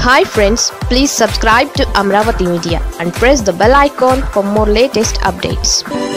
hi friends please subscribe to Amaravati media and press the bell icon for more latest updates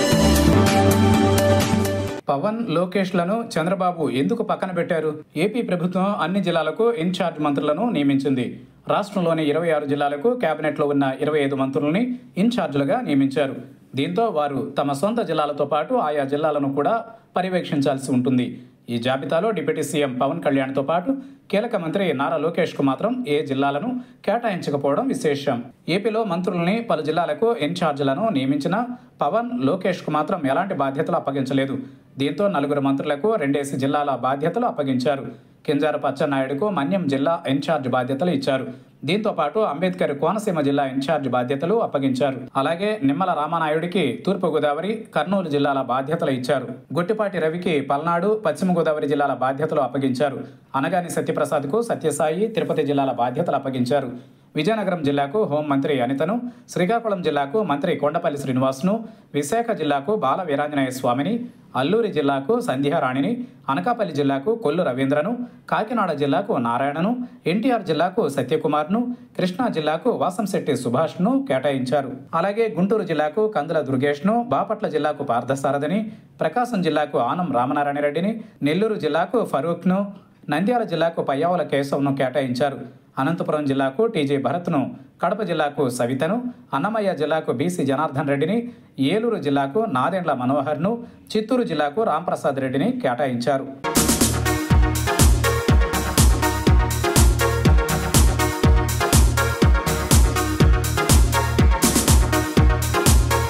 Pawan లోకేష్లను చంద్రబాబు ఎందుకు పక్కన పెట్టారు AP ప్రభుత్వం అన్ని జిల్లాలకు ఇన్ఛార్జ్ మంత్రులను నియమించింది రాష్ట్రంలోని ఇరవై ఆరు జిల్లాలకు కేబినెట్లో ఉన్న ఇరవై ఐదు మంత్రులని ఇన్ఛార్జీలుగా నియమించారు దీంతో వారు తమ సొంత జిల్లాలతో పాటు ఆయా జిల్లాలను కూడా పర్యవేక్షించాల్సి ఉంటుంది ఈ జాబితాలో డిప్యూటీ సీఎం పవన్ కళ్యాణ్తో పాటు కీలక మంత్రి నారా లోకేష్కు మాత్రం ఏ జిల్లాలను కేటాయించకపోవడం విశేషం ఏపీలో మంత్రుల్ని పలు జిల్లాలకు ఇన్ఛార్జీలను నియమించిన పవన్ లోకేష్కు మాత్రం ఎలాంటి బాధ్యతలు అప్పగించలేదు దీంతో నలుగురు మంత్రులకు రెండేసి జిల్లాల బాధ్యతలు అప్పగించారు కింజారపు అచ్చెన్నాయుడుకు మన్యం జిల్లా ఇన్ఛార్జ్ బాధ్యతలు ఇచ్చారు దీంతో పాటు అంబేద్కర్ కోనసీమ జిల్లా ఇన్ఛార్జ్ బాధ్యతలు అప్పగించారు అలాగే నిమ్మల రామానాయుడికి తూర్పుగోదావరి కర్నూలు జిల్లాల బాధ్యతలు ఇచ్చారు గుట్టిపాటి రవికి పల్నాడు పశ్చిమ గోదావరి జిల్లాల బాధ్యతలు అప్పగించారు అనగాని సత్యప్రసాద్కు సత్యసాయి తిరుపతి జిల్లాల బాధ్యతలు అప్పగించారు విజయనగరం జిల్లాకు హోంమంత్రి అనితను శ్రీకాకుళం జిల్లాకు మంత్రి కొండపల్లి శ్రీనివాస్ను విశాఖ జిల్లాకు బాల వీరాంజనేయ స్వామిని అల్లూరి జిల్లాకు సంధ్యారాణిని అనకాపల్లి జిల్లాకు కొల్లు రవీంద్రను కాకినాడ జిల్లాకు నారాయణను ఎన్టీఆర్ జిల్లాకు సత్యకుమార్ను కృష్ణా జిల్లాకు వాసంశెట్టి సుభాష్ను కేటాయించారు అలాగే గుంటూరు జిల్లాకు కందుల దుర్గేష్ను బాపట్ల జిల్లాకు పార్థసారథిని ప్రకాశం జిల్లాకు ఆనం రామనారాయణ రెడ్డిని నెల్లూరు జిల్లాకు ఫరూక్ను నంద్యాల జిల్లాకు పయ్యావుల కేశవ్ను కేటాయించారు అనంతపురం జిల్లాకు టీజీ భరత్ను కడప జిల్లాకు సవితను అన్నమయ్య జిల్లాకు బీసీ జనార్దన్ రెడ్డిని ఏలూరు జిల్లాకు నాదెండ్ల మనోహర్ను చిత్తూరు జిల్లాకు రాంప్రసాద్ రెడ్డిని కేటాయించారు